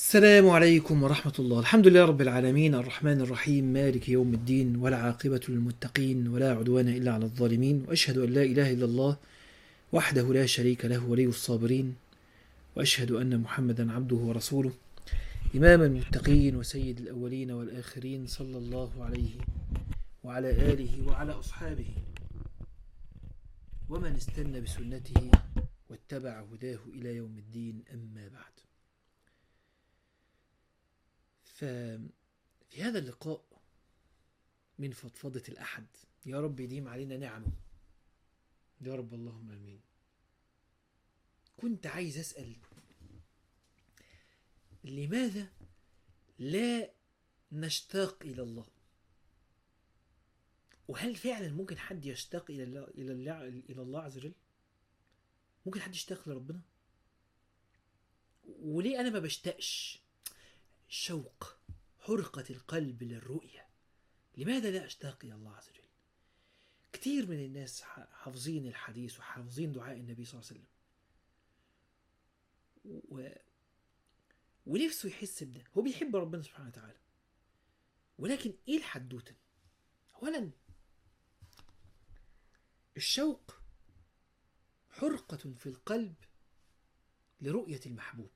السلام عليكم ورحمة الله الحمد لله رب العالمين الرحمن الرحيم مالك يوم الدين ولا عاقبة للمتقين ولا عدوان إلا على الظالمين وأشهد أن لا إله إلا الله وحده لا شريك له ولي الصابرين وأشهد أن محمدا عبده ورسوله إمام المتقين وسيد الأولين والآخرين صلى الله عليه وعلى آله وعلى أصحابه ومن استنى بسنته واتبع هداه إلى يوم الدين أما بعد ففي هذا اللقاء من فضفضة الأحد يا رب يديم علينا نعمه يا رب اللهم امين كنت عايز اسال لماذا لا نشتاق الى الله وهل فعلا ممكن حد يشتاق الى الله الى الله الى الله عز وجل ممكن حد يشتاق لربنا وليه انا ما بشتاقش شوق حرقة القلب للرؤية لماذا لا أشتاق إلى الله عز وجل كثير من الناس حافظين الحديث وحافظين دعاء النبي صلى الله عليه وسلم و... ونفسه يحس بده هو بيحب ربنا سبحانه وتعالى ولكن ايه الحدوته اولا الشوق حرقة في القلب لرؤية المحبوب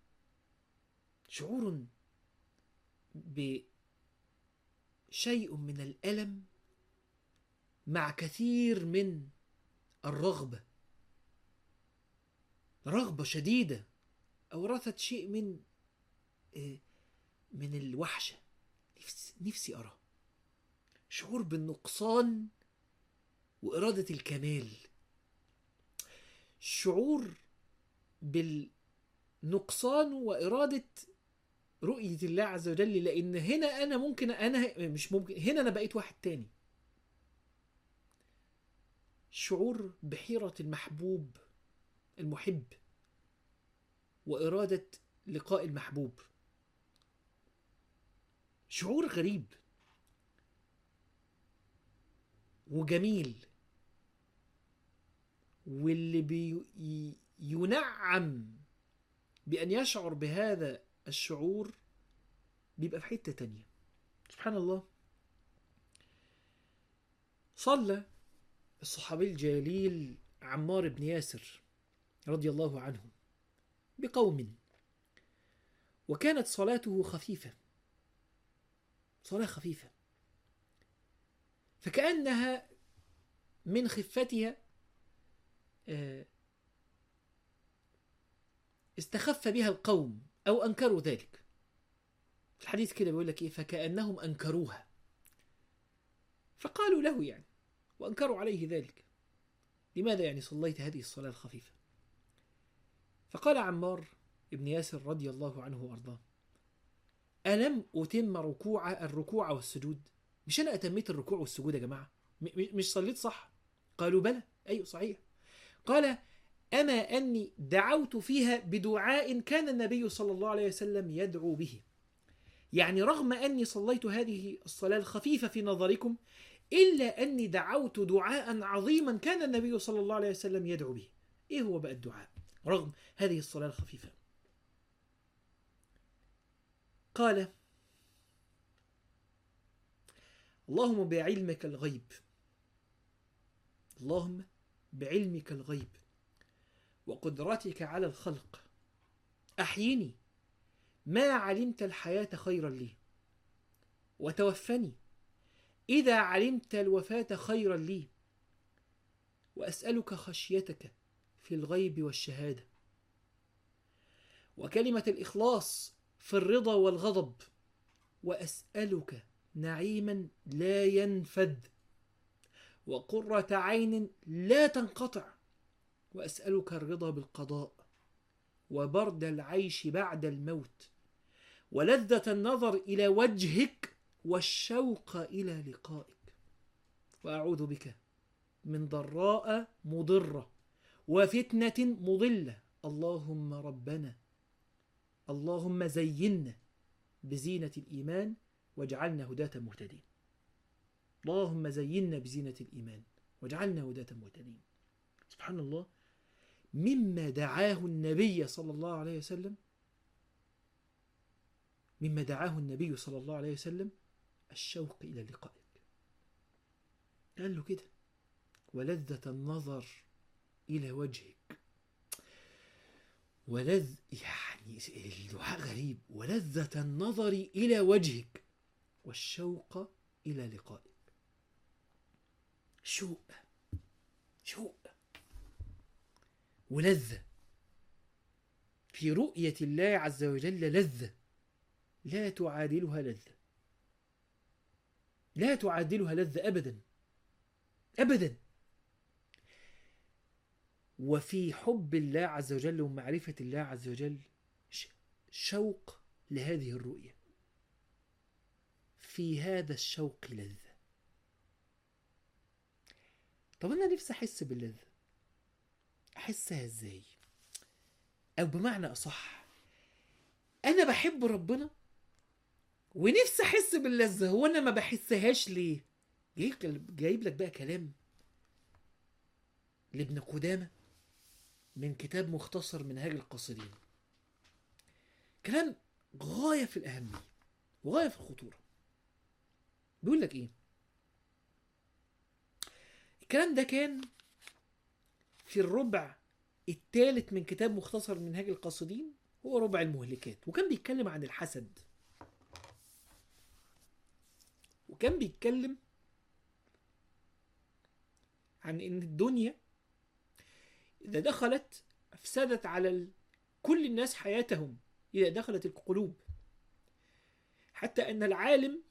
شعور بشيء من الألم مع كثير من الرغبة رغبة شديدة أورثت شيء من من الوحشة نفسي, نفسي أرى شعور بالنقصان وإرادة الكمال شعور بالنقصان وإرادة رؤية الله عز وجل لأن هنا أنا ممكن أنا مش ممكن هنا أنا بقيت واحد تاني شعور بحيرة المحبوب المحب وإرادة لقاء المحبوب شعور غريب وجميل واللي بينعم بأن يشعر بهذا الشعور بيبقى في حتة تانية سبحان الله صلى الصحابي الجليل عمار بن ياسر رضي الله عنه بقوم وكانت صلاته خفيفة صلاة خفيفة فكأنها من خفتها استخف بها القوم أو أنكروا ذلك الحديث كده بيقول لك إيه فكأنهم أنكروها فقالوا له يعني وأنكروا عليه ذلك لماذا يعني صليت هذه الصلاة الخفيفة فقال عمار ابن ياسر رضي الله عنه وأرضاه ألم أتم ركوع الركوع والسجود مش أنا أتميت الركوع والسجود يا جماعة مش صليت صح قالوا بلى أيوة صحيح قال أما أني دعوت فيها بدعاء كان النبي صلى الله عليه وسلم يدعو به يعني رغم أني صليت هذه الصلاة الخفيفة في نظركم إلا أني دعوت دعاء عظيما كان النبي صلى الله عليه وسلم يدعو به إيه هو بقى الدعاء رغم هذه الصلاة الخفيفة قال اللهم بعلمك الغيب اللهم بعلمك الغيب وقدرتك على الخلق احيني ما علمت الحياه خيرا لي وتوفني اذا علمت الوفاه خيرا لي واسالك خشيتك في الغيب والشهاده وكلمه الاخلاص في الرضا والغضب واسالك نعيما لا ينفد وقره عين لا تنقطع واسالك الرضا بالقضاء وبرد العيش بعد الموت ولذه النظر الى وجهك والشوق الى لقائك واعوذ بك من ضراء مضره وفتنه مضله اللهم ربنا اللهم زينا بزينه الايمان واجعلنا هداه مهتدين اللهم زينا بزينه الايمان واجعلنا هداه مهتدين سبحان الله مما دعاه النبي صلى الله عليه وسلم مما دعاه النبي صلى الله عليه وسلم الشوق إلى لقائك قال له كده ولذة النظر إلى وجهك ولذ يعني الدعاء غريب ولذة النظر إلى وجهك والشوق إلى لقائك شوق شوق ولذة في رؤية الله عز وجل لذة لا تعادلها لذة لا تعادلها لذة أبدا أبدا وفي حب الله عز وجل ومعرفة الله عز وجل ش- شوق لهذه الرؤية في هذا الشوق لذة طب أنا نفسي أحس باللذة أحسها إزاي أو بمعنى أصح أنا بحب ربنا ونفسي أحس باللذة هو أنا ما بحسهاش ليه جايب جايب لك بقى كلام لابن قدامة من كتاب مختصر منهاج القاصدين كلام غاية في الأهمية وغاية في الخطورة بيقول لك إيه الكلام ده كان في الربع الثالث من كتاب مختصر منهاج القاصدين هو ربع المهلكات وكان بيتكلم عن الحسد وكان بيتكلم عن ان الدنيا اذا دخلت افسدت على ال... كل الناس حياتهم اذا دخلت القلوب حتى ان العالم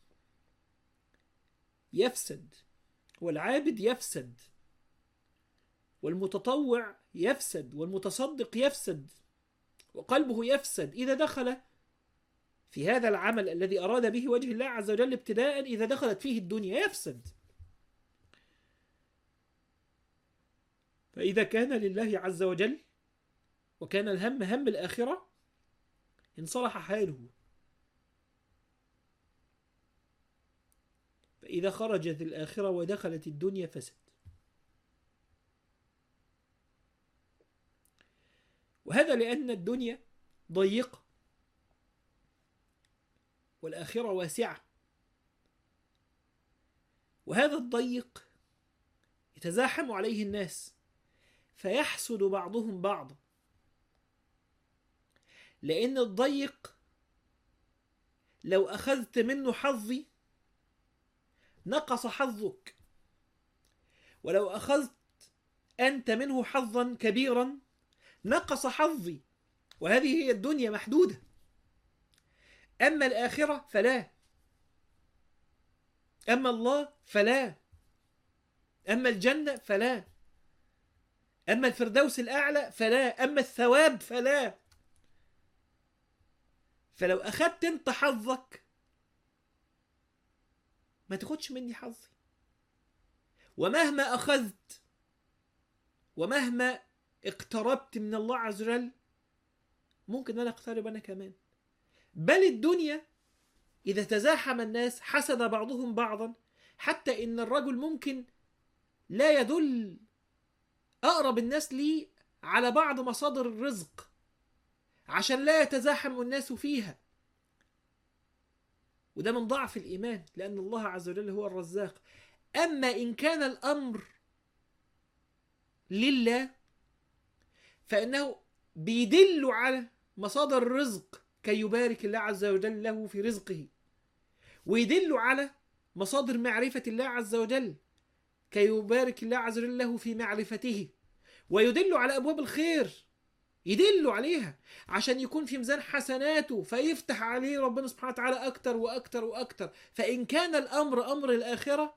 يفسد والعابد يفسد والمتطوع يفسد والمتصدق يفسد وقلبه يفسد اذا دخل في هذا العمل الذي اراد به وجه الله عز وجل ابتداء اذا دخلت فيه الدنيا يفسد فإذا كان لله عز وجل وكان الهم هم الآخرة انصلح حاله فإذا خرجت الآخرة ودخلت الدنيا فسد وهذا لأن الدنيا ضيقة والآخرة واسعة وهذا الضيق يتزاحم عليه الناس فيحسد بعضهم بعضا لأن الضيق لو أخذت منه حظي نقص حظك ولو أخذت أنت منه حظا كبيرا نقص حظي وهذه هي الدنيا محدودة أما الآخرة فلا أما الله فلا أما الجنة فلا أما الفردوس الأعلى فلا أما الثواب فلا فلو أخذت أنت حظك ما تاخدش مني حظي ومهما أخذت ومهما اقتربت من الله عز وجل ممكن أنا أقترب أنا كمان بل الدنيا إذا تزاحم الناس حسد بعضهم بعضا حتى إن الرجل ممكن لا يدل أقرب الناس لي على بعض مصادر الرزق عشان لا يتزاحم الناس فيها وده من ضعف الإيمان لأن الله عز وجل هو الرزاق أما إن كان الأمر لله فإنه بيدل على مصادر الرزق كي يبارك الله عز وجل له في رزقه ويدل على مصادر معرفة الله عز وجل كي يبارك الله عز وجل له في معرفته ويدل على أبواب الخير يدل عليها عشان يكون في ميزان حسناته فيفتح عليه ربنا سبحانه وتعالى أكتر وأكتر وأكتر فإن كان الأمر أمر الآخرة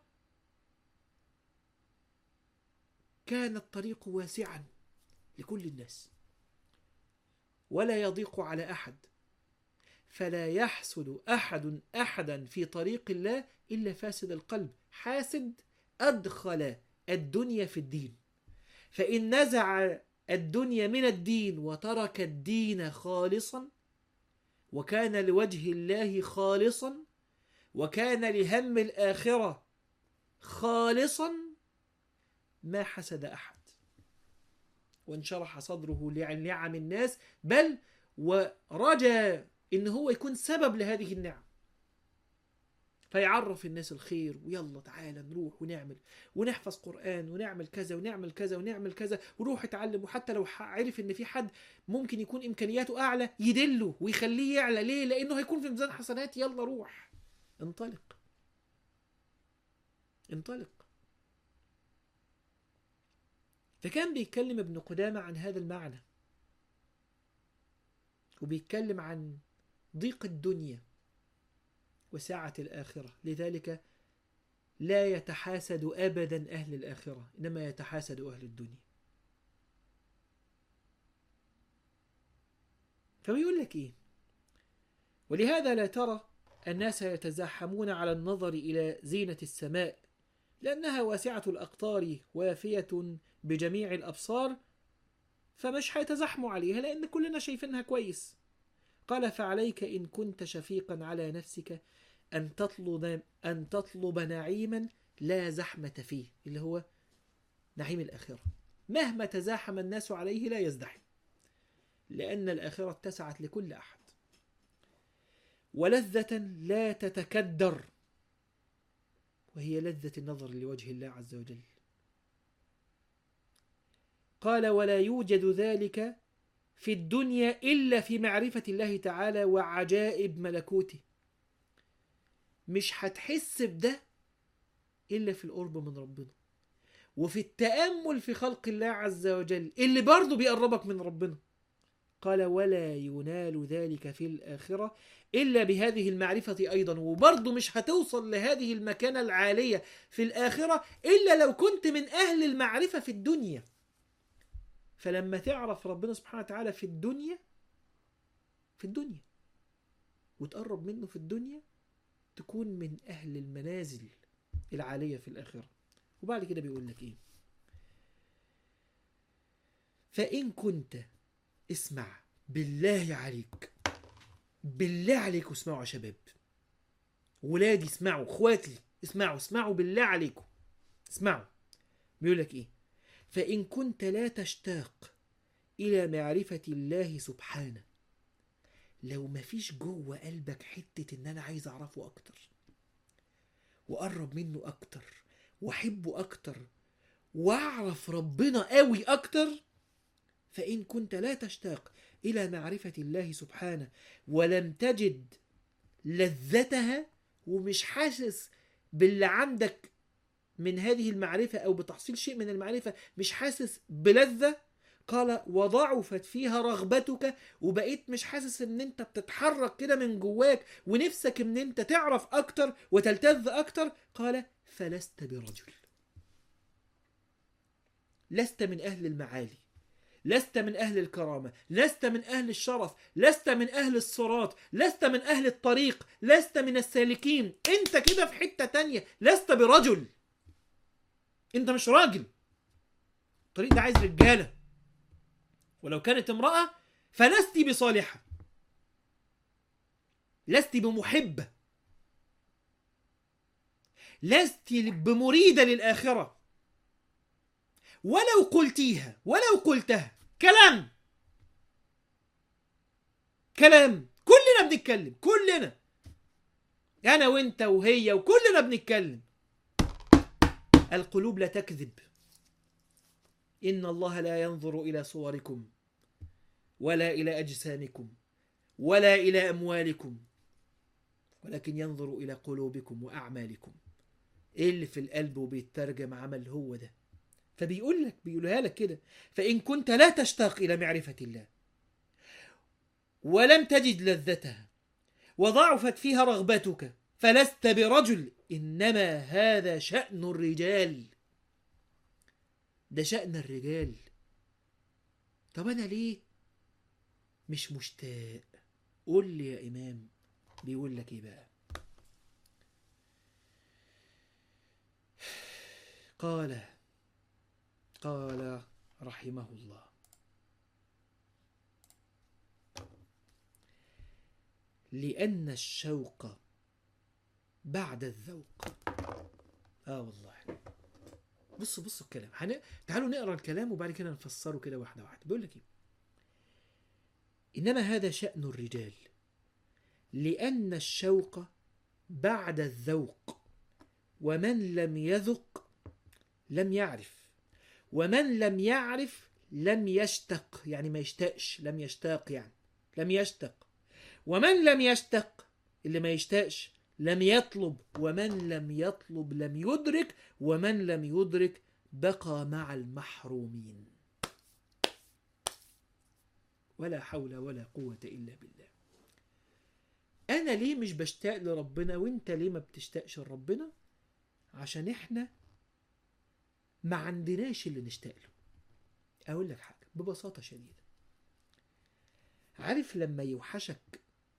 كان الطريق واسعا لكل الناس ولا يضيق على أحد فلا يحسد أحد أحدا في طريق الله إلا فاسد القلب حاسد أدخل الدنيا في الدين فإن نزع الدنيا من الدين وترك الدين خالصا وكان لوجه الله خالصا وكان لهم الآخرة خالصا ما حسد أحد وانشرح صدره لنعم الناس بل ورجى ان هو يكون سبب لهذه النعم فيعرف الناس الخير ويلا تعالى نروح ونعمل ونحفظ قرآن ونعمل كذا ونعمل كذا ونعمل كذا وروح اتعلم وحتى لو ح- عرف ان في حد ممكن يكون امكانياته اعلى يدله ويخليه يعلى ليه لانه هيكون في ميزان حسنات يلا روح انطلق انطلق فكان بيتكلم ابن قدامة عن هذا المعنى وبيتكلم عن ضيق الدنيا وسعة الآخرة لذلك لا يتحاسد أبدا أهل الآخرة إنما يتحاسد أهل الدنيا فبيقول لك إيه ولهذا لا ترى الناس يتزاحمون على النظر إلى زينة السماء لأنها واسعة الأقطار وافية بجميع الأبصار فمش هيتزاحموا عليها لأن كلنا شايفينها كويس قال فعليك إن كنت شفيقا على نفسك أن تطلب أن تطلب نعيما لا زحمة فيه اللي هو نعيم الآخرة مهما تزاحم الناس عليه لا يزدحم لأن الآخرة اتسعت لكل أحد ولذة لا تتكدر وهي لذة النظر لوجه الله عز وجل قال ولا يوجد ذلك في الدنيا إلا في معرفة الله تعالى وعجائب ملكوته مش هتحس بده إلا في القرب من ربنا وفي التأمل في خلق الله عز وجل اللي برضه بيقربك من ربنا قال ولا ينال ذلك في الآخرة إلا بهذه المعرفة أيضا وبرضه مش هتوصل لهذه المكانة العالية في الآخرة إلا لو كنت من أهل المعرفة في الدنيا فلما تعرف ربنا سبحانه وتعالى في الدنيا في الدنيا وتقرب منه في الدنيا تكون من أهل المنازل العالية في الآخرة وبعد كده بيقول لك إيه فإن كنت اسمع بالله عليك بالله عليكم اسمعوا يا شباب ولادي اسمعوا اخواتي اسمعوا اسمعوا بالله عليكم اسمعوا بيقول لك ايه فإن كنت لا تشتاق إلى معرفة الله سبحانه لو مفيش جوه قلبك حتة إن أنا عايز أعرفه أكتر وأقرب منه أكتر وأحبه أكتر وأعرف ربنا قوي أكتر فإن كنت لا تشتاق إلى معرفة الله سبحانه ولم تجد لذتها ومش حاسس باللي عندك من هذه المعرفة أو بتحصيل شيء من المعرفة مش حاسس بلذة قال وضعفت فيها رغبتك وبقيت مش حاسس ان انت بتتحرك كده من جواك ونفسك ان انت تعرف اكتر وتلتذ اكتر قال فلست برجل لست من اهل المعالي لست من أهل الكرامة لست من أهل الشرف لست من أهل الصراط لست من أهل الطريق لست من السالكين أنت كده في حتة تانية لست برجل أنت مش راجل الطريق ده عايز رجالة ولو كانت امرأة فلست بصالحة لست بمحبة لست بمريدة للآخرة ولو قلتيها ولو قلتها كلام كلام كلنا بنتكلم كلنا انا وانت وهي وكلنا بنتكلم القلوب لا تكذب ان الله لا ينظر الى صوركم ولا الى اجسامكم ولا الى اموالكم ولكن ينظر الى قلوبكم واعمالكم ايه اللي في القلب وبيترجم عمل هو ده فبيقول لك بيقولها لك كده فإن كنت لا تشتاق إلى معرفة الله ولم تجد لذتها وضعفت فيها رغبتك فلست برجل إنما هذا شأن الرجال ده شأن الرجال طب أنا ليه مش مشتاق قول لي يا إمام بيقول لك إيه بقى قال قال رحمه الله لأن الشوق بعد الذوق اه والله بصوا بصوا الكلام هن... تعالوا نقرا الكلام وبعد كده نفسره كده واحده واحده بيقول لك ايه انما هذا شأن الرجال لأن الشوق بعد الذوق ومن لم يذق لم يعرف ومن لم يعرف لم يشتق يعني ما يشتاقش لم يشتاق يعني لم يشتق ومن لم يشتق اللي ما يشتاقش لم يطلب ومن لم يطلب لم يدرك ومن لم يدرك بقى مع المحرومين ولا حول ولا قوة إلا بالله أنا ليه مش بشتاق لربنا وأنت ليه ما بتشتاقش لربنا عشان إحنا ما عندناش اللي نشتاق له أقول لك حاجة ببساطة شديدة عارف لما يوحشك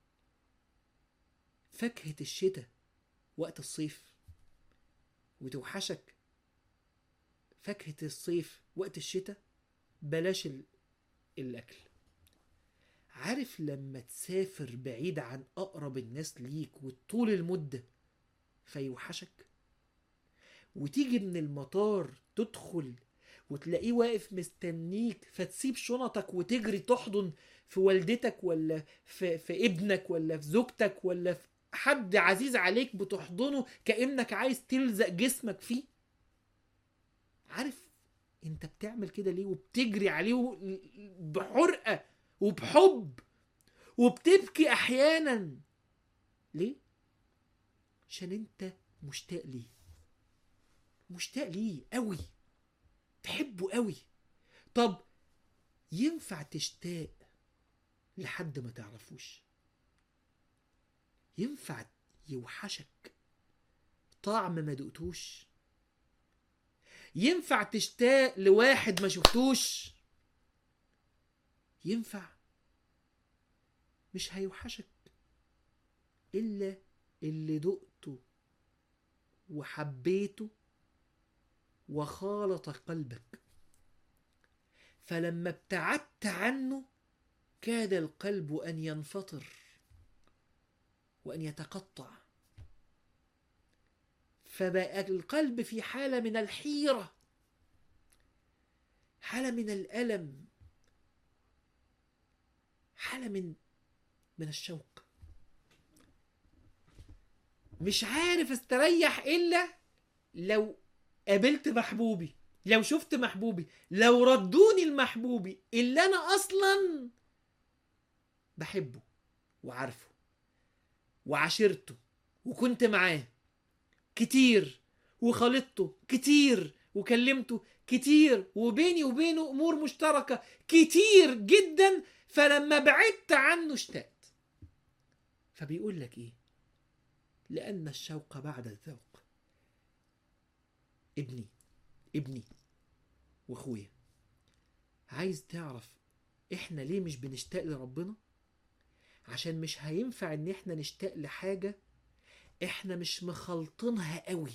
فاكهة الشتاء وقت الصيف وتوحشك فاكهة الصيف وقت الشتاء بلاش ال- الأكل عارف لما تسافر بعيد عن أقرب الناس ليك وطول المدة فيوحشك وتيجي من المطار تدخل وتلاقيه واقف مستنيك فتسيب شنطك وتجري تحضن في والدتك ولا في, في ابنك ولا في زوجتك ولا في حد عزيز عليك بتحضنه كأنك عايز تلزق جسمك فيه عارف انت بتعمل كده ليه وبتجري عليه بحرقة وبحب وبتبكي احيانا ليه عشان انت مشتاق ليه مشتاق ليه قوي تحبه قوي طب ينفع تشتاق لحد ما تعرفوش ينفع يوحشك طعم ما دقتوش ينفع تشتاق لواحد ما شفتوش ينفع مش هيوحشك الا اللي دقته وحبيته وخالط قلبك فلما ابتعدت عنه كاد القلب ان ينفطر وان يتقطع فبقى القلب في حاله من الحيره حاله من الالم حاله من من الشوق مش عارف استريح الا لو قابلت محبوبي لو شفت محبوبي لو ردوني المحبوبي اللي انا اصلا بحبه وعارفه وعاشرته وكنت معاه كتير وخلطته كتير وكلمته كتير وبيني وبينه امور مشتركه كتير جدا فلما بعدت عنه اشتقت فبيقول لك ايه لان الشوق بعد الذوق ابني ابني واخويا عايز تعرف احنا ليه مش بنشتاق لربنا عشان مش هينفع ان احنا نشتاق لحاجه احنا مش مخلطينها قوي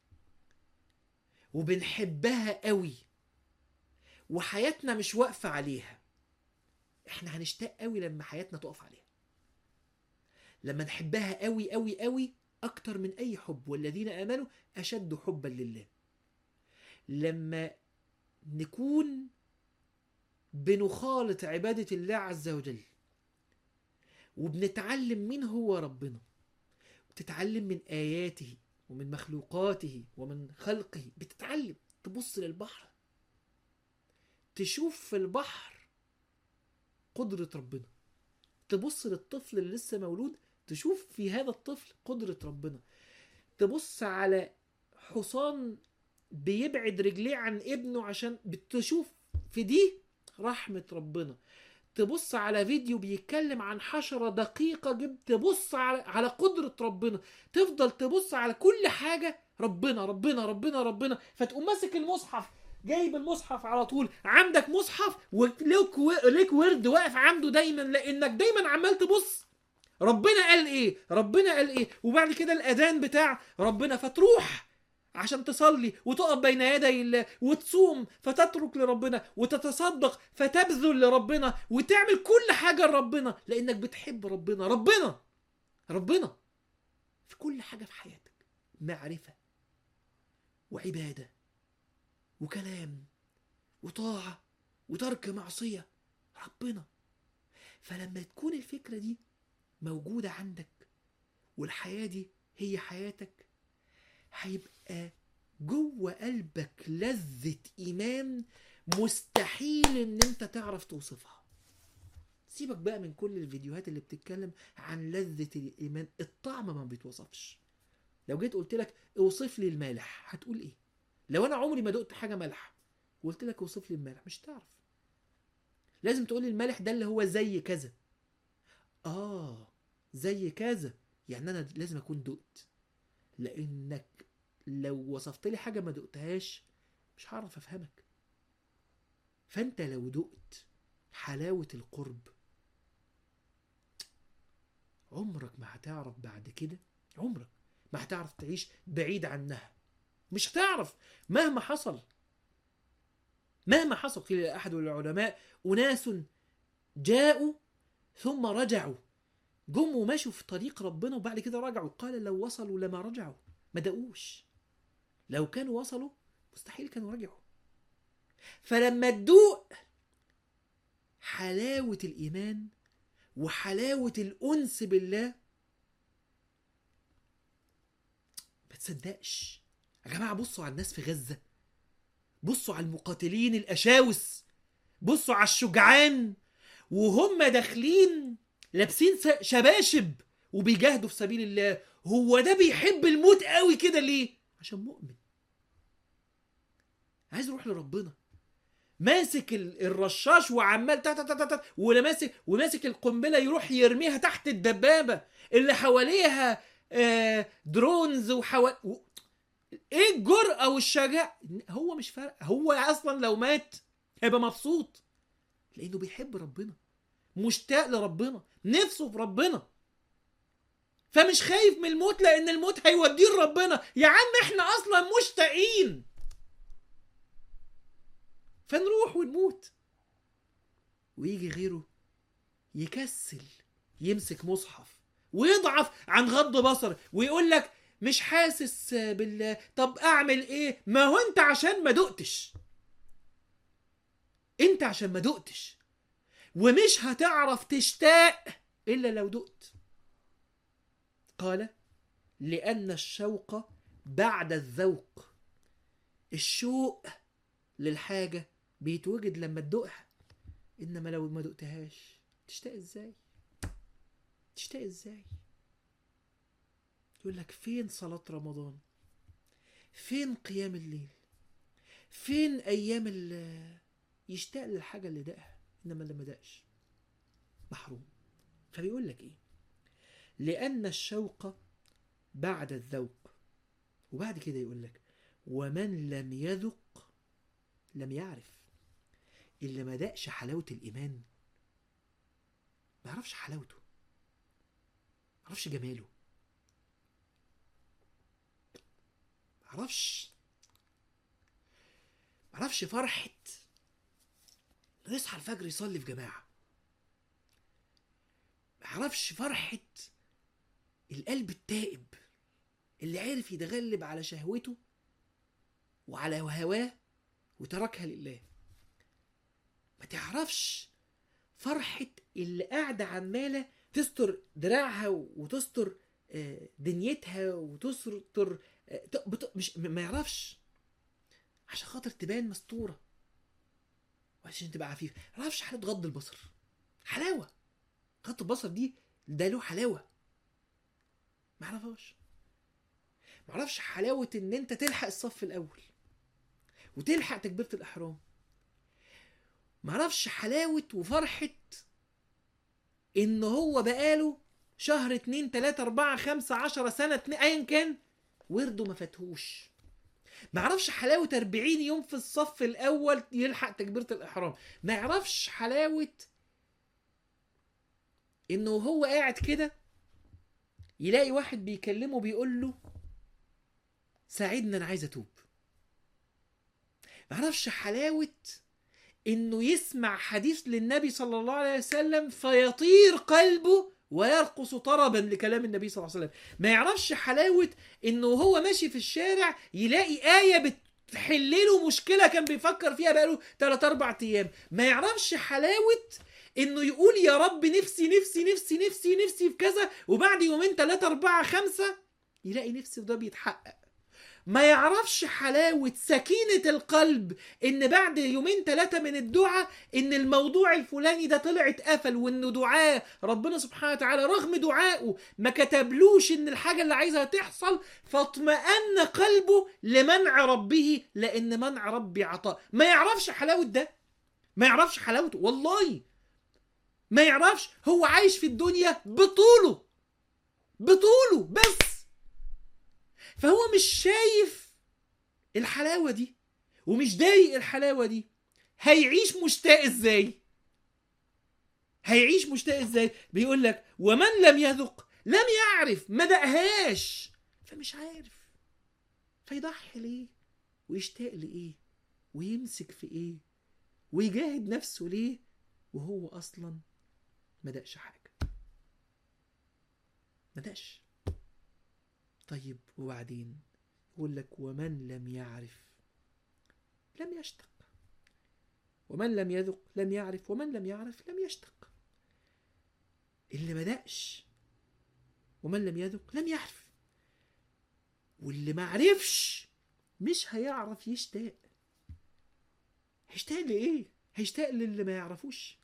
وبنحبها قوي وحياتنا مش واقفه عليها احنا هنشتاق قوي لما حياتنا تقف عليها لما نحبها قوي قوي قوي اكتر من اي حب والذين امنوا اشد حبا لله لما نكون بنخالط عباده الله عز وجل وبنتعلم مين هو ربنا بتتعلم من اياته ومن مخلوقاته ومن خلقه بتتعلم تبص للبحر تشوف في البحر قدرة ربنا تبص للطفل اللي لسه مولود تشوف في هذا الطفل قدرة ربنا تبص على حصان بيبعد رجليه عن ابنه عشان بتشوف في دي رحمة ربنا تبص على فيديو بيتكلم عن حشرة دقيقة جدا تبص على على قدرة ربنا تفضل تبص على كل حاجة ربنا ربنا ربنا ربنا فتقوم ماسك المصحف جايب المصحف على طول عندك مصحف وليك ليك ورد واقف عنده دايما لانك دايما عمال تبص ربنا قال ايه ربنا قال ايه وبعد كده الاذان بتاع ربنا فتروح عشان تصلي وتقف بين يدي الله وتصوم فتترك لربنا وتتصدق فتبذل لربنا وتعمل كل حاجه لربنا لانك بتحب ربنا ربنا ربنا في كل حاجه في حياتك معرفه وعباده وكلام وطاعه وترك معصيه ربنا فلما تكون الفكره دي موجودة عندك والحياة دي هي حياتك هيبقى جوه قلبك لذة إيمان مستحيل إن أنت تعرف توصفها سيبك بقى من كل الفيديوهات اللي بتتكلم عن لذة الإيمان الطعم ما بيتوصفش لو جيت قلت لك اوصف لي المالح هتقول ايه لو انا عمري ما دقت حاجه مالحه وقلت لك اوصف لي المالح مش هتعرف لازم تقول لي المالح ده اللي هو زي كذا اه زي كذا يعني انا لازم اكون دقت لانك لو وصفت لي حاجه ما دقتهاش مش هعرف افهمك فانت لو دقت حلاوه القرب عمرك ما هتعرف بعد كده عمرك ما هتعرف تعيش بعيد عنها مش هتعرف مهما حصل مهما حصل قيل احد العلماء اناس جاءوا ثم رجعوا جم ومشوا في طريق ربنا وبعد كده رجعوا قال لو وصلوا لما رجعوا ما دقوش لو كانوا وصلوا مستحيل كانوا رجعوا فلما تدوق حلاوة الإيمان وحلاوة الأنس بالله ما تصدقش يا جماعة بصوا على الناس في غزة بصوا على المقاتلين الأشاوس بصوا على الشجعان وهم داخلين لابسين س- شباشب وبيجاهدوا في سبيل الله هو ده بيحب الموت قوي كده ليه عشان مؤمن عايز يروح لربنا ماسك ال- الرشاش وعمال تا تا تا تا تا ولا ماسك وماسك القنبله يروح يرميها تحت الدبابه اللي حواليها آه، درونز وحوا و... ايه الجرأة والشجاعة هو مش فارق هو اصلا لو مات هيبقى مبسوط لانه بيحب ربنا مشتاق لربنا نفسه في ربنا فمش خايف من الموت لان الموت هيوديه لربنا يا عم احنا اصلا مشتاقين فنروح ونموت ويجي غيره يكسل يمسك مصحف ويضعف عن غض بصر ويقول لك مش حاسس بال طب اعمل ايه ما هو انت عشان ما دقتش انت عشان ما دقتش ومش هتعرف تشتاق الا لو دقت قال لان الشوق بعد الذوق الشوق للحاجه بيتوجد لما تدوقها انما لو ما دقتهاش تشتاق ازاي تشتاق ازاي يقول لك فين صلاة رمضان فين قيام الليل فين ايام ال يشتاق للحاجة اللي دقها انما اللي ما دقش محروم فبيقول لك ايه لان الشوق بعد الذوق وبعد كده يقول لك ومن لم يذق لم يعرف اللي ما دقش حلاوة الإيمان ما يعرفش حلاوته ما يعرفش جماله ما يعرفش ما يعرفش فرحة إنه يصحى الفجر يصلي في جماعة ما يعرفش فرحة القلب التائب اللي عرف يتغلب على شهوته وعلى هواه وتركها لله ما تعرفش فرحة اللي قاعدة عمالة تستر دراعها وتستر آه، دنيتها وتستر آه، ت- بت- مش ما يعرفش عشان خاطر تبان مستورة وعشان تبقى عفيف ما يعرفش حالة غض البصر حلاوة غض البصر دي ده له حلاوة ما يعرفهاش ما يعرفش حلاوة ان انت تلحق الصف الاول وتلحق تكبيرة الاحرام معرفش حلاوة وفرحة ان هو بقاله شهر اتنين تلاتة اربعة خمسة عشرة سنة اتنين ايا كان ورده ما فاتهوش معرفش حلاوة 40 يوم في الصف الأول يلحق تكبيرة الإحرام ما يعرفش حلاوة إنه هو قاعد كده يلاقي واحد بيكلمه بيقول له ساعدنا أنا عايز أتوب معرفش حلاوة انه يسمع حديث للنبي صلى الله عليه وسلم فيطير قلبه ويرقص طربا لكلام النبي صلى الله عليه وسلم ما يعرفش حلاوة انه هو ماشي في الشارع يلاقي آية بتحل له مشكلة كان بيفكر فيها بقاله 3 4 ايام ما يعرفش حلاوة انه يقول يا رب نفسي نفسي نفسي نفسي نفسي في كذا وبعد يومين ثلاثة أربعة خمسة يلاقي نفسه ده بيتحقق ما يعرفش حلاوة سكينة القلب إن بعد يومين ثلاثة من الدعاء إن الموضوع الفلاني ده طلع اتقفل وإنه دعاء ربنا سبحانه وتعالى رغم دعائه ما كتبلوش إن الحاجة اللي عايزها تحصل فاطمأن قلبه لمنع ربه لأن منع ربي عطاء ما يعرفش حلاوة ده ما يعرفش حلاوته والله ما يعرفش هو عايش في الدنيا بطوله بطوله بس فهو مش شايف الحلاوة دي ومش ضايق الحلاوة دي هيعيش مشتاق ازاي هيعيش مشتاق ازاي بيقول لك ومن لم يذق لم يعرف ما دقهاش فمش عارف فيضحي ليه ويشتاق لايه ويمسك في ايه ويجاهد نفسه ليه وهو اصلا ما دقش حاجه ما دقش طيب وبعدين يقول لك ومن لم يعرف لم يشتق ومن لم يذق لم يعرف ومن لم يعرف لم يشتق اللي ما دقش ومن لم يذق لم يعرف واللي ما عرفش مش هيعرف يشتاق هيشتاق لايه هيشتاق للي ما يعرفوش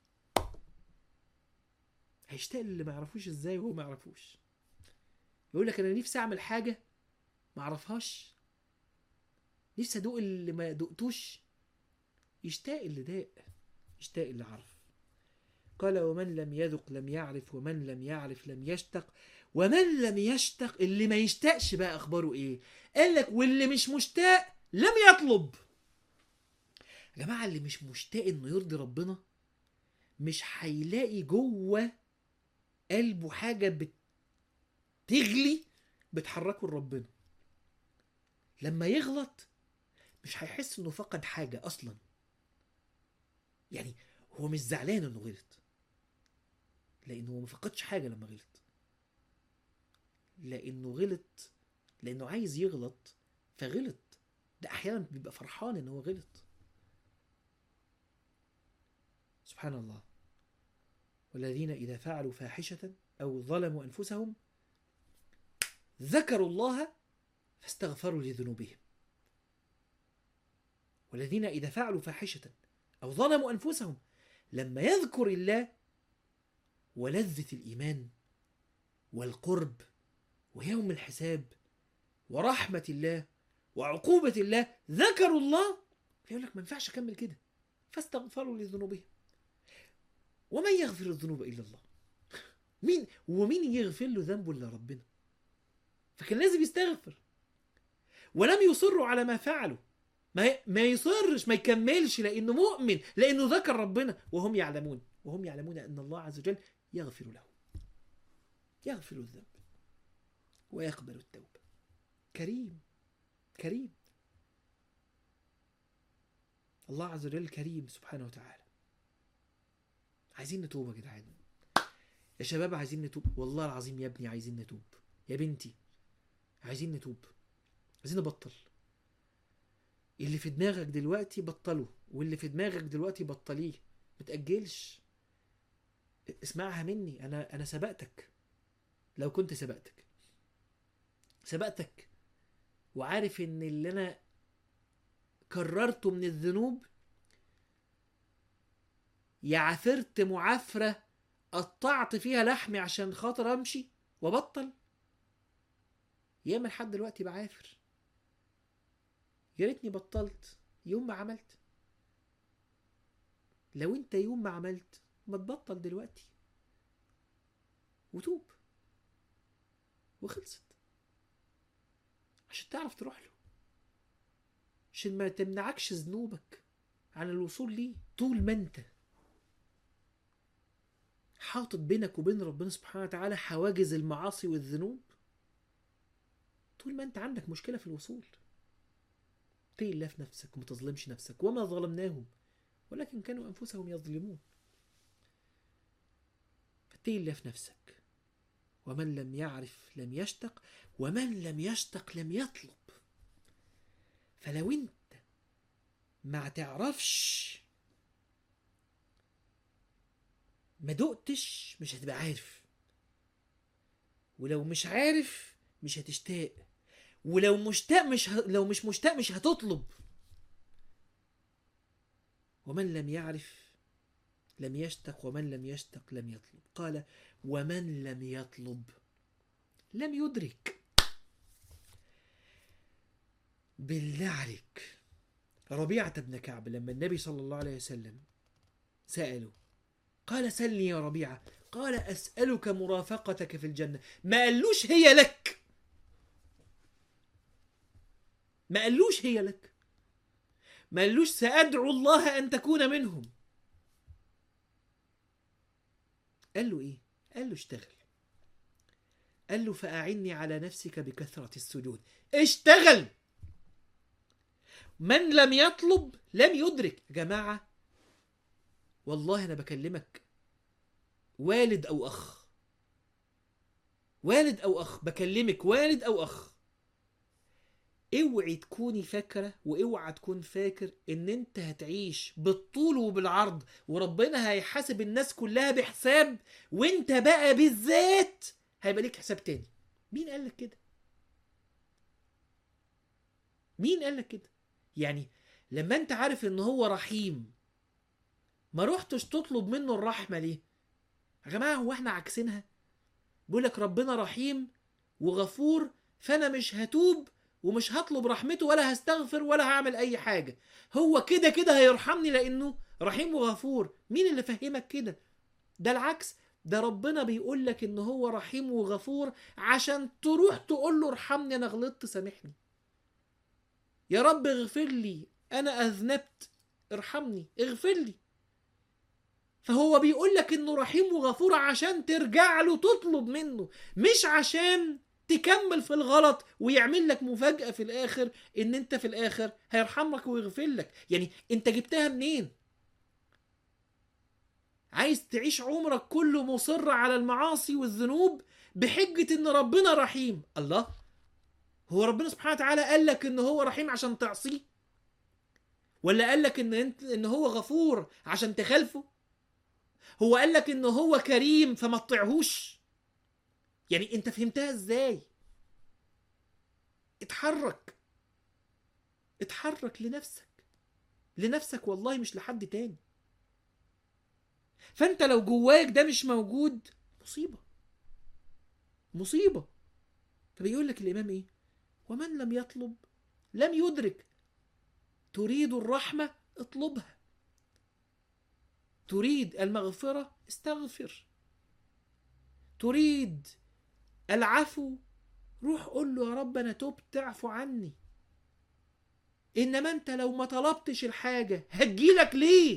هيشتاق للي ما يعرفوش ازاي وهو ما يعرفوش يقول لك انا نفسي اعمل حاجه ما اعرفهاش نفسي ادوق اللي ما دقتوش يشتاق اللي داق يشتاق اللي عرف قال ومن لم يذق لم يعرف ومن لم يعرف لم يشتق ومن لم يشتق اللي ما يشتاقش بقى اخباره ايه قال لك واللي مش مشتاق لم يطلب يا جماعه اللي مش مشتاق انه يرضي ربنا مش هيلاقي جوه قلبه حاجه بتغلي بتحركه لربنا لما يغلط مش هيحس انه فقد حاجه اصلا يعني هو مش زعلان انه غلط لانه هو ما فقدش حاجه لما غلط لانه غلط لانه عايز يغلط فغلط ده احيانا بيبقى فرحان ان هو غلط سبحان الله والذين اذا فعلوا فاحشه او ظلموا انفسهم ذكروا الله فاستغفروا لذنوبهم والذين اذا فعلوا فاحشه او ظلموا انفسهم لما يذكر الله ولذة الإيمان والقرب ويوم الحساب ورحمة الله وعقوبة الله ذكروا الله فيقول لك ما ينفعش أكمل كده فاستغفروا لذنوبهم ومن يغفر الذنوب إلا الله مين ومين يغفر له ذنبه إلا ربنا فكان لازم يستغفر ولم يصروا على ما فعلوا ما ما يصرش ما يكملش لانه مؤمن لانه ذكر ربنا وهم يعلمون وهم يعلمون ان الله عز وجل يغفر له يغفر الذنب ويقبل التوبه كريم كريم الله عز وجل كريم سبحانه وتعالى عايزين نتوب يا جدعان يا شباب عايزين نتوب والله العظيم يا ابني عايزين نتوب يا بنتي عايزين نتوب عايزين نبطل اللي في دماغك دلوقتي بطله واللي في دماغك دلوقتي بطليه ما تأجلش اسمعها مني انا انا سبقتك لو كنت سبقتك سبقتك وعارف ان اللي انا كررته من الذنوب يا عثرت معافرة قطعت فيها لحمي عشان خاطر امشي وبطل ياما لحد دلوقتي بعافر يا ريتني بطلت يوم ما عملت لو انت يوم ما عملت ما تبطل دلوقتي وتوب وخلصت عشان تعرف تروح له عشان ما تمنعكش ذنوبك عن الوصول ليه طول ما انت حاطط بينك وبين ربنا سبحانه وتعالى حواجز المعاصي والذنوب طول ما انت عندك مشكله في الوصول اتقي الله في نفسك وما تظلمش نفسك وما ظلمناهم ولكن كانوا انفسهم يظلمون فاتقي الله في نفسك ومن لم يعرف لم يشتق ومن لم يشتق لم يطلب فلو انت ما تعرفش ما دقتش مش هتبقى عارف ولو مش عارف مش هتشتاق ولو مشتاق مش ه... لو مش مشتاق مش هتطلب ومن لم يعرف لم يشتق ومن لم يشتق لم يطلب قال ومن لم يطلب لم يدرك بالله عليك ربيعة بن كعب لما النبي صلى الله عليه وسلم سأله قال سلني يا ربيعة قال أسألك مرافقتك في الجنة ما قالوش هي لك ما قالوش هي لك ما قالوش سأدعو الله أن تكون منهم قال له إيه قال له اشتغل قال له فأعني على نفسك بكثرة السجود اشتغل من لم يطلب لم يدرك يا جماعة والله أنا بكلمك والد أو أخ والد أو أخ بكلمك والد أو أخ اوعي تكوني فاكرة واوعى تكون فاكر ان انت هتعيش بالطول وبالعرض وربنا هيحاسب الناس كلها بحساب وانت بقى بالذات هيبقى ليك حساب تاني مين قال لك كده مين قال لك كده يعني لما انت عارف ان هو رحيم ما رحتش تطلب منه الرحمة ليه يا جماعة هو احنا عكسينها بيقول لك ربنا رحيم وغفور فانا مش هتوب ومش هطلب رحمته ولا هستغفر ولا هعمل اي حاجة هو كده كده هيرحمني لانه رحيم وغفور مين اللي فهمك كده ده العكس ده ربنا بيقول لك ان هو رحيم وغفور عشان تروح تقول له ارحمني انا غلطت سامحني يا رب اغفر لي انا اذنبت ارحمني اغفر لي فهو بيقول لك انه رحيم وغفور عشان ترجع له تطلب منه مش عشان تكمل في الغلط ويعمل لك مفاجأة في الآخر إن أنت في الآخر هيرحمك ويغفر لك يعني أنت جبتها منين؟ عايز تعيش عمرك كله مصر على المعاصي والذنوب بحجة إن ربنا رحيم الله هو ربنا سبحانه وتعالى قال لك إن هو رحيم عشان تعصيه ولا قال لك إن أنت إن هو غفور عشان تخالفه هو قال لك إن هو كريم فما تطيعهوش يعني انت فهمتها ازاي اتحرك اتحرك لنفسك لنفسك والله مش لحد تاني فانت لو جواك ده مش موجود مصيبة مصيبة فبيقول لك الامام ايه ومن لم يطلب لم يدرك تريد الرحمة اطلبها تريد المغفرة استغفر تريد العفو روح قول له يا رب انا تبت اعفو عني انما انت لو ما طلبتش الحاجة هتجيلك ليه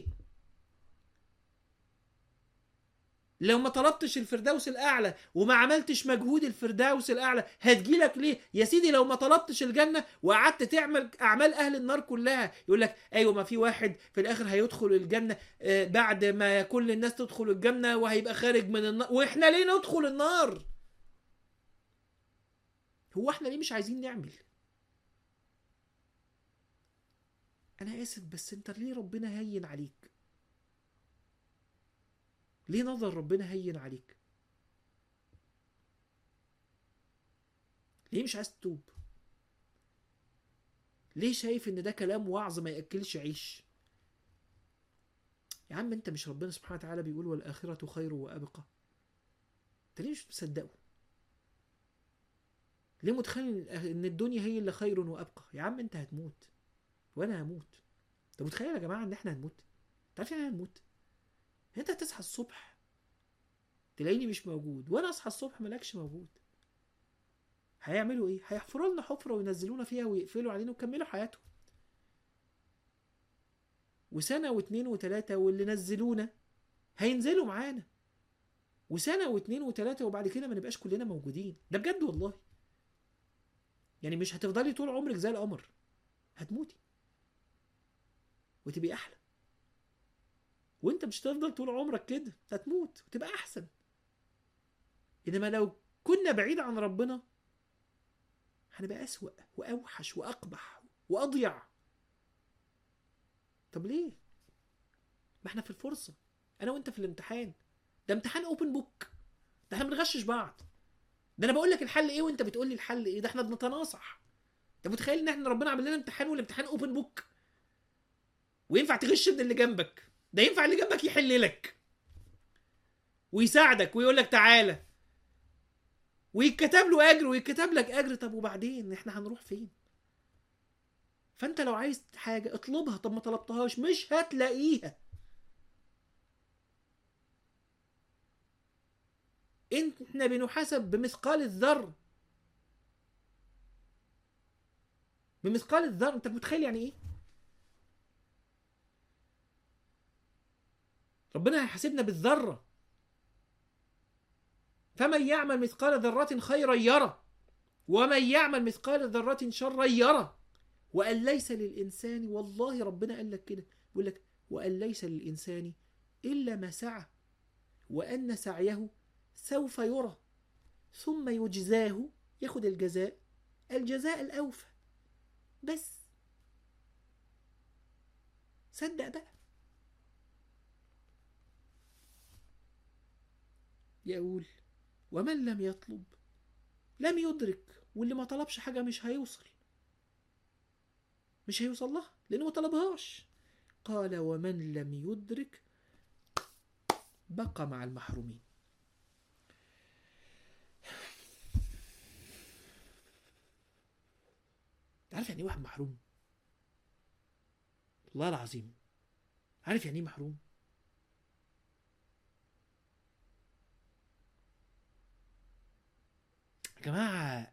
لو ما طلبتش الفردوس الاعلى وما عملتش مجهود الفردوس الاعلى هتجيلك ليه يا سيدي لو ما طلبتش الجنه وقعدت تعمل اعمال اهل النار كلها يقول لك ايوه ما في واحد في الاخر هيدخل الجنه آه، بعد ما كل الناس تدخل الجنه وهيبقى خارج من النار واحنا ليه ندخل النار هو احنا ليه مش عايزين نعمل انا اسف بس انت ليه ربنا هين عليك ليه نظر ربنا هين عليك ليه مش عايز تتوب ليه شايف ان ده كلام وعظ ما ياكلش عيش يا عم انت مش ربنا سبحانه وتعالى بيقول والاخره خير وابقى انت ليه مش مصدقه ليه متخيل ان الدنيا هي اللي خير وابقى يا عم انت هتموت وانا هموت انت متخيل يا جماعه ان احنا هنموت انت عارف يعني إيه هنموت انت هتصحى الصبح تلاقيني مش موجود وانا اصحى الصبح ملاكش موجود هيعملوا ايه هيحفروا لنا حفره وينزلونا فيها ويقفلوا علينا ويكملوا حياتهم وسنه واتنين وتلاته واللي نزلونا هينزلوا معانا وسنه واتنين وتلاته وبعد كده ما نبقاش كلنا موجودين ده بجد والله يعني مش هتفضلي طول عمرك زي القمر هتموتي وتبقي احلى وانت مش هتفضل طول عمرك كده هتموت وتبقى احسن انما لو كنا بعيد عن ربنا هنبقى اسوأ واوحش واقبح واضيع طب ليه ما احنا في الفرصه انا وانت في الامتحان ده امتحان اوبن بوك ده احنا بنغشش بعض ده انا بقول لك الحل ايه وانت بتقول لي الحل ايه ده احنا بنتناصح انت متخيل ان احنا ربنا عامل لنا امتحان والامتحان اوبن بوك وينفع تغش من اللي جنبك ده ينفع اللي جنبك يحل لك ويساعدك ويقول لك تعالى ويتكتب له اجر ويتكتب لك اجر طب وبعدين احنا هنروح فين فانت لو عايز حاجه اطلبها طب ما طلبتهاش مش هتلاقيها احنا بنحاسب بمثقال الذر بمثقال الذر انت متخيل يعني ايه ربنا هيحاسبنا بالذره فمن يعمل مثقال ذرة خيرا يرى ومن يعمل مثقال ذرة شرا يرى وأن ليس للإنسان والله ربنا قال لك كده بيقول لك وأن ليس للإنسان إلا ما سعى وأن سعيه سوف يرى ثم يجزاه ياخد الجزاء الجزاء الأوفى بس صدق بقى يقول ومن لم يطلب لم يدرك واللي ما طلبش حاجة مش هيوصل مش هيوصل لها لأنه ما طلبهاش قال ومن لم يدرك بقى مع المحرومين عارف يعني ايه واحد محروم والله العظيم عارف يعني ايه محروم يا جماعة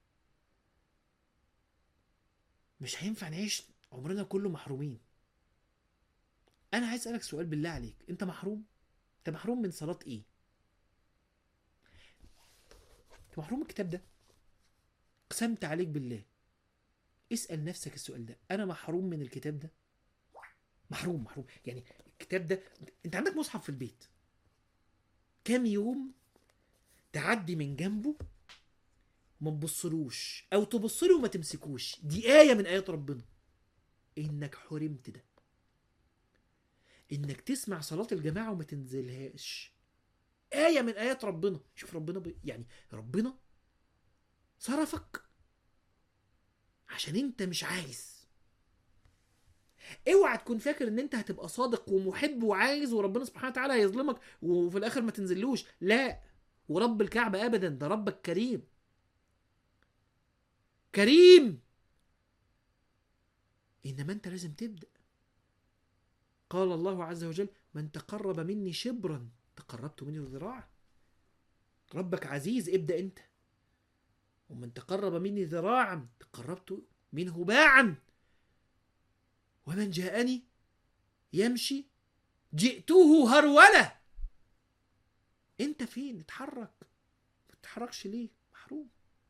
مش هينفع نعيش عمرنا كله محرومين انا عايز اسالك سؤال بالله عليك انت محروم انت محروم من صلاة ايه انت محروم من الكتاب ده قسمت عليك بالله اسأل نفسك السؤال ده انا محروم من الكتاب ده محروم محروم يعني الكتاب ده انت عندك مصحف في البيت كام يوم تعدي من جنبه ما تبصلوش او تبص له وما تمسكوش دي آية من آيات ربنا انك حرمت ده انك تسمع صلاة الجماعة وما تنزلهاش آية من آيات ربنا شوف ربنا ب... يعني ربنا صرفك عشان انت مش عايز اوعى تكون فاكر ان انت هتبقى صادق ومحب وعايز وربنا سبحانه وتعالى هيظلمك وفي الاخر ما تنزلوش لا ورب الكعبة ابدا ده ربك كريم كريم انما انت لازم تبدا قال الله عز وجل من تقرب مني شبرا تقربت منه ذراعا ربك عزيز ابدا انت ومن تقرب مني ذراعا تقربت منه باعا ومن جاءني يمشي جئته هرولة انت فين اتحرك ما تتحركش ليه محروم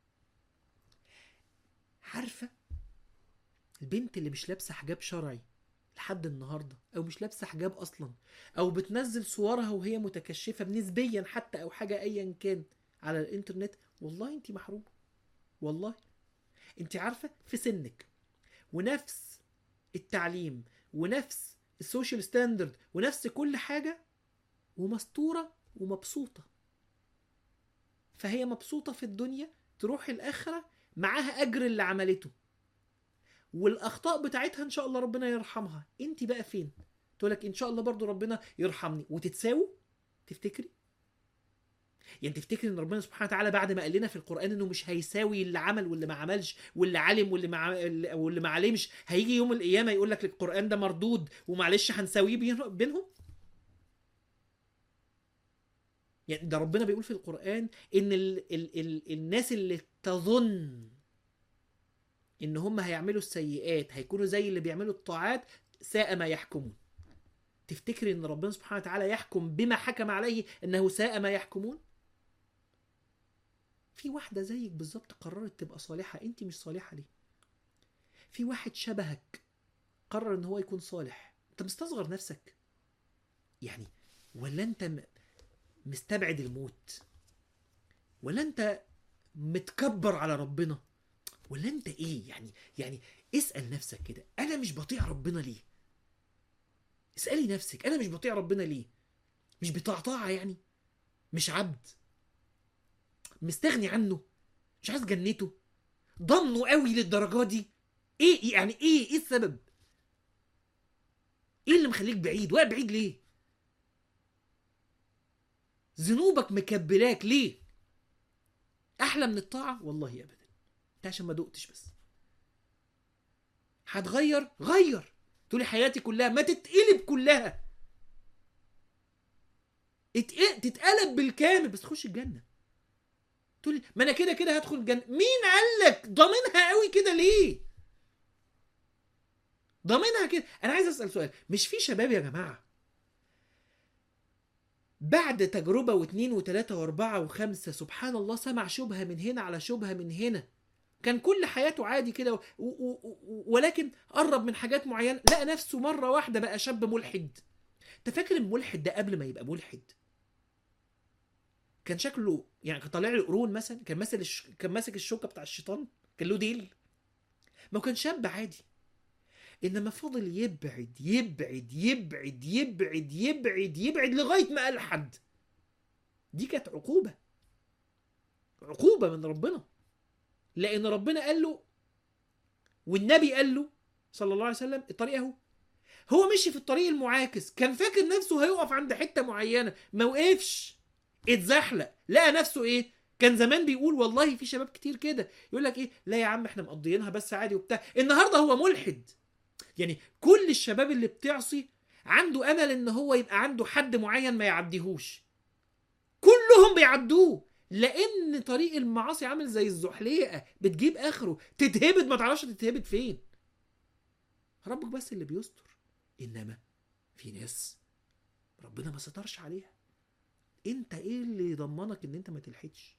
عارفه البنت اللي مش لابسه حجاب شرعي لحد النهارده او مش لابسه حجاب اصلا او بتنزل صورها وهي متكشفه نسبيا حتى او حاجه ايا كان على الانترنت والله انت محرومه والله انت عارفه في سنك ونفس التعليم ونفس السوشيال ستاندرد ونفس كل حاجه ومستوره ومبسوطه فهي مبسوطه في الدنيا تروح الاخره معاها اجر اللي عملته والاخطاء بتاعتها ان شاء الله ربنا يرحمها انت بقى فين تقول لك ان شاء الله برضو ربنا يرحمني وتتساووا تفتكري يعني تفتكري ان ربنا سبحانه وتعالى بعد ما قال لنا في القران انه مش هيساوي اللي عمل واللي ما عملش واللي علم واللي ما واللي ما علمش هيجي يوم القيامه يقول لك القران ده مردود ومعلش هنساويه بينهم يعني ده ربنا بيقول في القرآن إن ال ال ال الناس اللي تظن إن هم هيعملوا السيئات هيكونوا زي اللي بيعملوا الطاعات ساء ما يحكمون تفتكري إن ربنا سبحانه وتعالى يحكم بما حكم عليه إنه ساء ما يحكمون في واحدة زيك بالظبط قررت تبقى صالحة أنت مش صالحة ليه في واحد شبهك قرر إن هو يكون صالح أنت مستصغر نفسك يعني ولا أنت م... مستبعد الموت ولا انت متكبر على ربنا ولا انت ايه يعني يعني اسال نفسك كده انا مش بطيع ربنا ليه اسالي نفسك انا مش بطيع ربنا ليه مش بطاع طاعه يعني مش عبد مستغني عنه مش عايز جنته ضمنه قوي للدرجه دي ايه يعني ايه ايه السبب ايه اللي مخليك بعيد واقع بعيد ليه ذنوبك مكبلاك ليه احلى من الطاعه والله ابدا انت عشان ما دقتش بس هتغير غير تقولي حياتي كلها ما تتقلب كلها اتق- تتقلب بالكامل بس تخش الجنه تقولي ما انا كده كده هدخل الجنه مين قال لك ضامنها قوي كده ليه ضامنها كده انا عايز اسال سؤال مش في شباب يا جماعه بعد تجربة واثنين وثلاثة واربعة وخمسة سبحان الله سمع شبهة من هنا على شبهة من هنا كان كل حياته عادي كده و- و- و- ولكن قرب من حاجات معينة لقى نفسه مرة واحدة بقى شاب ملحد انت فاكر الملحد ده قبل ما يبقى ملحد كان شكله يعني كان طالع له قرون مثلا كان ماسك الش... كان ماسك الشوكه بتاع الشيطان كان له ديل ما هو كان شاب عادي انما فضل يبعد يبعد يبعد يبعد يبعد يبعد لغايه ما الحد دي كانت عقوبه عقوبه من ربنا لان ربنا قال له والنبي قال له صلى الله عليه وسلم الطريق اهو هو مشي في الطريق المعاكس كان فاكر نفسه هيقف عند حته معينه ما وقفش اتزحلق لقى نفسه ايه كان زمان بيقول والله في شباب كتير كده يقول لك ايه لا يا عم احنا مقضيينها بس عادي وبتاع النهارده هو ملحد يعني كل الشباب اللي بتعصي عنده امل ان هو يبقى عنده حد معين ما يعديهوش كلهم بيعدوه لان طريق المعاصي عامل زي الزحليقه بتجيب اخره تتهبد ما تعرفش تتهبد فين ربك بس اللي بيستر انما في ناس ربنا ما سترش عليها انت ايه اللي يضمنك ان انت ما تلحدش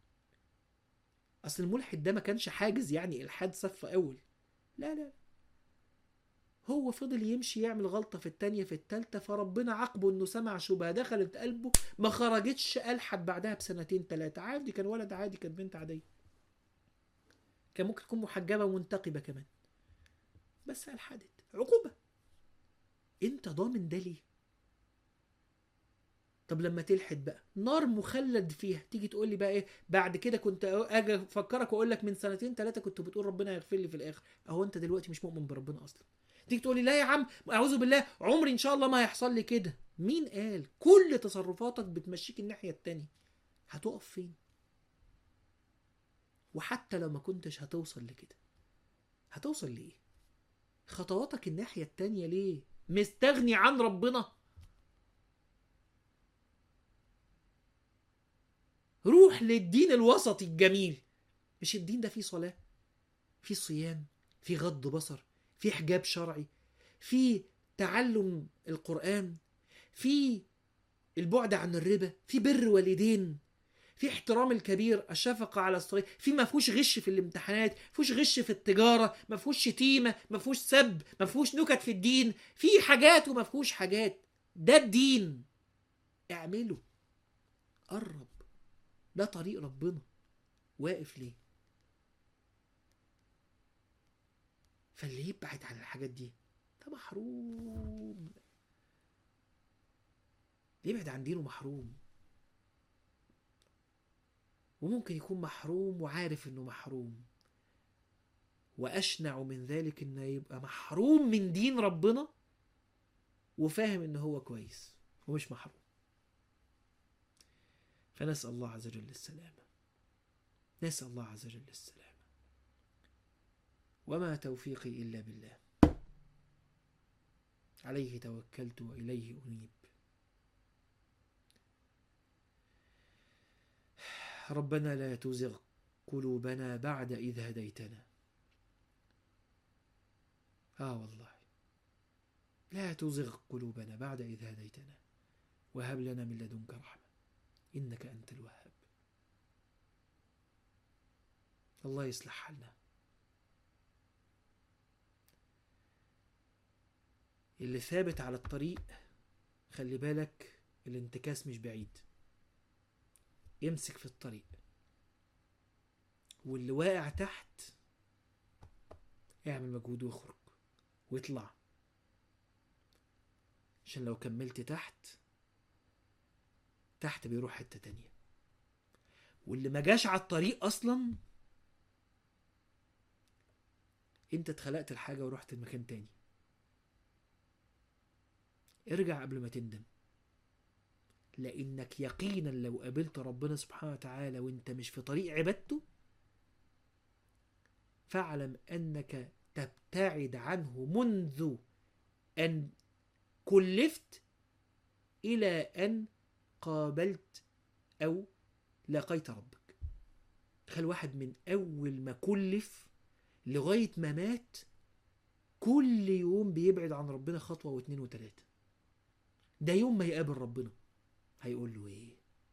اصل الملحد ده ما كانش حاجز يعني الحاد صف اول لا لا هو فضل يمشي يعمل غلطة في التانية في التالتة فربنا عاقبه انه سمع شبهة دخلت قلبه ما خرجتش ألحد بعدها بسنتين تلاتة عادي كان ولد عادي كانت بنت عادية كان ممكن تكون محجبة ومنتقبة كمان بس ألحدت عقوبة انت ضامن ده ليه طب لما تلحد بقى نار مخلد فيها تيجي تقول لي بقى ايه بعد كده كنت اجي افكرك واقول لك من سنتين ثلاثه كنت بتقول ربنا يغفر لي في الاخر اهو انت دلوقتي مش مؤمن بربنا اصلا تيجي تقول لي لا يا عم اعوذ بالله عمري ان شاء الله ما هيحصل لي كده مين قال كل تصرفاتك بتمشيك الناحيه التانية هتقف فين وحتى لو ما كنتش هتوصل لكده هتوصل لايه خطواتك الناحيه التانية ليه مستغني عن ربنا روح للدين الوسطي الجميل مش الدين ده فيه صلاة فيه صيام فيه غض بصر فيه حجاب شرعي فيه تعلم القرآن فيه البعد عن الربا فيه بر والدين في احترام الكبير الشفقة على الصغير في ما فيهوش غش في الامتحانات ما فيهوش غش في التجارة ما فيهوش شتيمة ما فيهوش سب ما فيهوش نكت في الدين في حاجات وما فيهوش حاجات ده الدين اعمله قرب ده طريق ربنا واقف ليه فاللي يبعد عن الحاجات دي ده محروم اللي يبعد عن دينه محروم وممكن يكون محروم وعارف انه محروم واشنع من ذلك انه يبقى محروم من دين ربنا وفاهم ان هو كويس ومش محروم فنسأل الله عز وجل السلامة نسأل الله عز وجل السلامة وما توفيقي إلا بالله عليه توكلت وإليه أنيب ربنا لا تزغ قلوبنا بعد إذ هديتنا آه والله لا تزغ قلوبنا بعد إذ هديتنا وهب لنا من لدنك رحمة إنك أنت الوهاب الله يصلح حالنا اللي ثابت على الطريق خلي بالك الانتكاس مش بعيد يمسك في الطريق واللي واقع تحت اعمل مجهود واخرج واطلع عشان لو كملت تحت تحت بيروح حتة تانية واللي ما جاش على الطريق اصلا انت اتخلقت الحاجة ورحت المكان تاني ارجع قبل ما تندم لانك يقينا لو قابلت ربنا سبحانه وتعالى وانت مش في طريق عبادته فاعلم انك تبتعد عنه منذ ان كلفت الى ان قابلت او لقيت ربك تخيل واحد من اول ما كلف لغايه ما مات كل يوم بيبعد عن ربنا خطوه واثنين وثلاثه ده يوم ما يقابل ربنا هيقول له ايه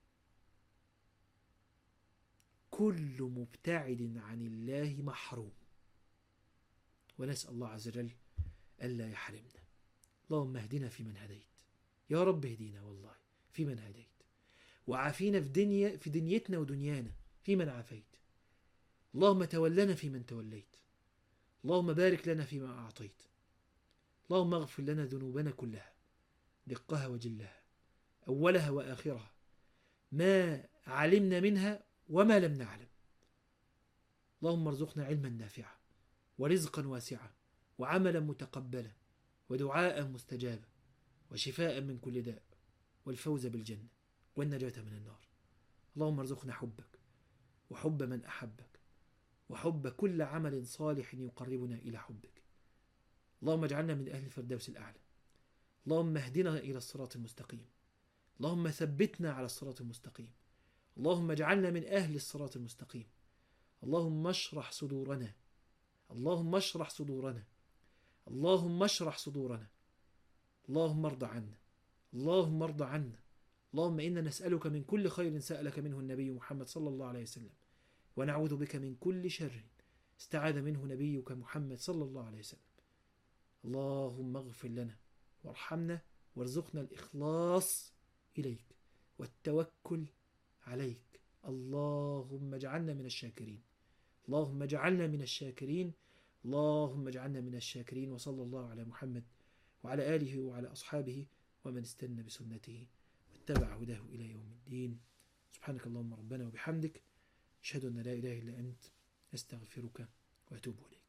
كل مبتعد عن الله محروم ونسأل الله عز وجل ألا يحرمنا اللهم اهدنا فيمن هديت يا رب اهدينا والله فيمن هديت وعافينا في دنيا في دنيتنا ودنيانا فيمن عافيت اللهم تولنا فيمن توليت اللهم بارك لنا فيما أعطيت اللهم اغفر لنا ذنوبنا كلها دقها وجلها أولها وآخرها ما علمنا منها وما لم نعلم اللهم ارزقنا علما نافعا ورزقا واسعا وعملا متقبلا ودعاء مستجابا وشفاء من كل داء والفوز بالجنة والنجاة من النار اللهم ارزقنا حبك وحب من أحبك وحب كل عمل صالح يقربنا إلى حبك اللهم اجعلنا من أهل الفردوس الأعلى اللهم اهدنا إلى الصراط المستقيم اللهم ثبتنا على الصراط المستقيم اللهم اجعلنا من أهل الصراط المستقيم اللهم اشرح صدورنا اللهم اشرح صدورنا اللهم اشرح صدورنا اللهم ارض عنا اللهم ارض عنا اللهم إنا نسألك من كل خير سألك منه النبي محمد صلى الله عليه وسلم ونعوذ بك من كل شر استعاذ منه نبيك محمد صلى الله عليه وسلم اللهم اغفر لنا وارحمنا وارزقنا الإخلاص إليك والتوكل عليك اللهم اجعلنا من الشاكرين اللهم اجعلنا من الشاكرين اللهم اجعلنا من الشاكرين وصلى الله على محمد وعلى آله وعلى أصحابه ومن استنى بسنته واتبع هداه إلى يوم الدين سبحانك اللهم ربنا وبحمدك أشهد أن لا إله إلا أنت أستغفرك وأتوب إليك